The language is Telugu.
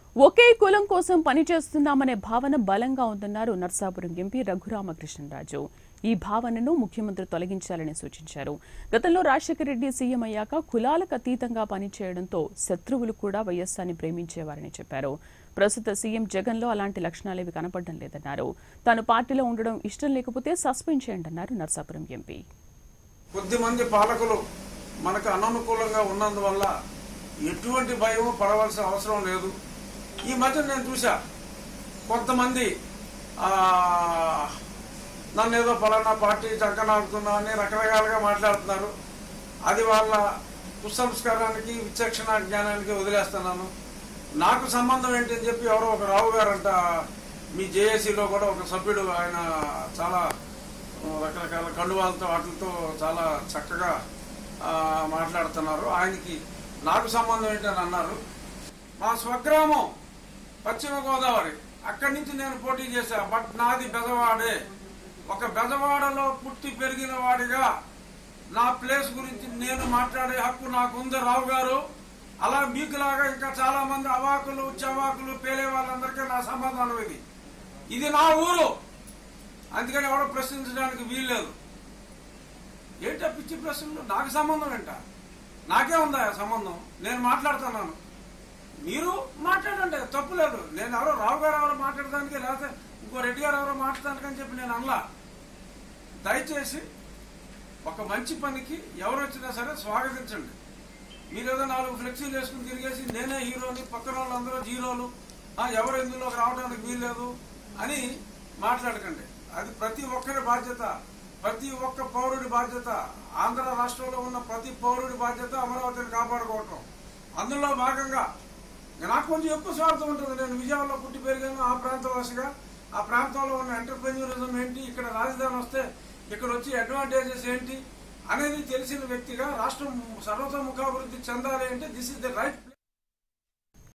ఒకే కులం కోసం పనిచేస్తున్నామనే భావన బలంగా ఉందన్నారు నర్సాపురం ఎంపీ రఘురామకృష్ణరాజు ఈ భావనను ముఖ్యమంత్రి తొలగించాలని సూచించారు గతంలో రాజశేఖర రెడ్డి సీఎం అయ్యాక కులాలకు అతీతంగా పనిచేయడంతో శత్రువులు కూడా వైఎస్ఆర్ని ప్రేమించేవారని చెప్పారు ప్రస్తుత సీఎం జగన్లో అలాంటి లక్షణాలేవి కనపడడం లేదన్నారు తాను పార్టీలో ఉండడం ఇష్టం లేకపోతే సస్పెండ్ చేయండి అన్నారు నర్సాపురం ఎంపీ కొద్దిమంది పాలకులు మనకు అననుకూలంగా ఉన్నందువల్ల ఎటువంటి భయం పడవలసిన అవసరం లేదు ఈ మధ్య నేను చూసా కొంతమంది ఆ, నన్ను ఏదో పలానా పార్టీ చక్కనాడుతున్నా అని రకరకాలుగా మాట్లాడుతున్నారు అది వాళ్ళ కుసంస్కారానికి విచక్షణ జ్ఞానానికి వదిలేస్తున్నాను నాకు సంబంధం ఏంటని చెప్పి ఎవరో ఒక రావు గారంట మీ జేఏసీలో కూడా ఒక సభ్యుడు ఆయన చాలా రకరకాల కండువాలతో వాటితో చాలా చక్కగా ఆ, మాట్లాడుతున్నారు ఆయనకి నాకు సంబంధం ఏంటని అన్నారు మా స్వగ్రామం పశ్చిమ గోదావరి అక్కడి నుంచి నేను పోటీ చేశా బట్ నాది బెజవాడే ఒక బెజవాడలో పుట్టి పెరిగిన వాడిగా నా ప్లేస్ గురించి నేను మాట్లాడే హక్కు నాకు ఉంది రావు గారు అలా మీకులాగా ఇంకా చాలా మంది అవాకులు చవాకులు పేలే వాళ్ళందరికీ నా సమాధానం ఇది ఇది నా ఊరు అందుకని ఎవడో ప్రశ్నించడానికి వీల్లేదు ఏంటా పిచ్చి ప్రశ్నలు నాకు సంబంధం ఏంట నాకే ఉందా ఆ సంబంధం నేను మాట్లాడుతున్నాను మీరు మాట్లాడండి తప్పులేదు నేను ఎవరో రావు గారు ఎవరో మాట్లాడడానికి లేకపోతే ఇంకో రెడ్డి గారు ఎవరో మాట్లాడడానికి అని చెప్పి నేను అనలా దయచేసి ఒక మంచి పనికి ఎవరు వచ్చినా సరే స్వాగతించండి మీరు ఏదో నాలుగు ఫ్లెక్సీలు వేసుకుని తిరిగేసి నేనే హీరోని పక్కన వాళ్ళందరూ జీరోలు ఆ, ఎవరు ఇందులోకి రావడానికి వీల్లేదు అని మాట్లాడకండి అది ప్రతి ఒక్కరి బాధ్యత ప్రతి ఒక్క పౌరుడి బాధ్యత ఆంధ్ర రాష్ట్రంలో ఉన్న ప్రతి పౌరుడి బాధ్యత అమరావతిని కాపాడుకోవటం అందులో భాగంగా నాకు కొంచెం ఎక్కువ స్వార్థం ఉంటుంది నేను విజయవాడలో పుట్టి పెరిగాను ఆ ప్రాంతవాసిగా ఆ ప్రాంతంలో ఉన్న ఎంటర్ప్రెన్యూరిజం ఏంటి ఇక్కడ రాజధాని వస్తే ఇక్కడ వచ్చి అడ్వాంటేజెస్ ఏంటి అనేది తెలిసిన వ్యక్తిగా రాష్ట్రం సర్వతోముఖాభివృద్ధి చెందాలి అంటే దిస్ ఇస్ ద రైట్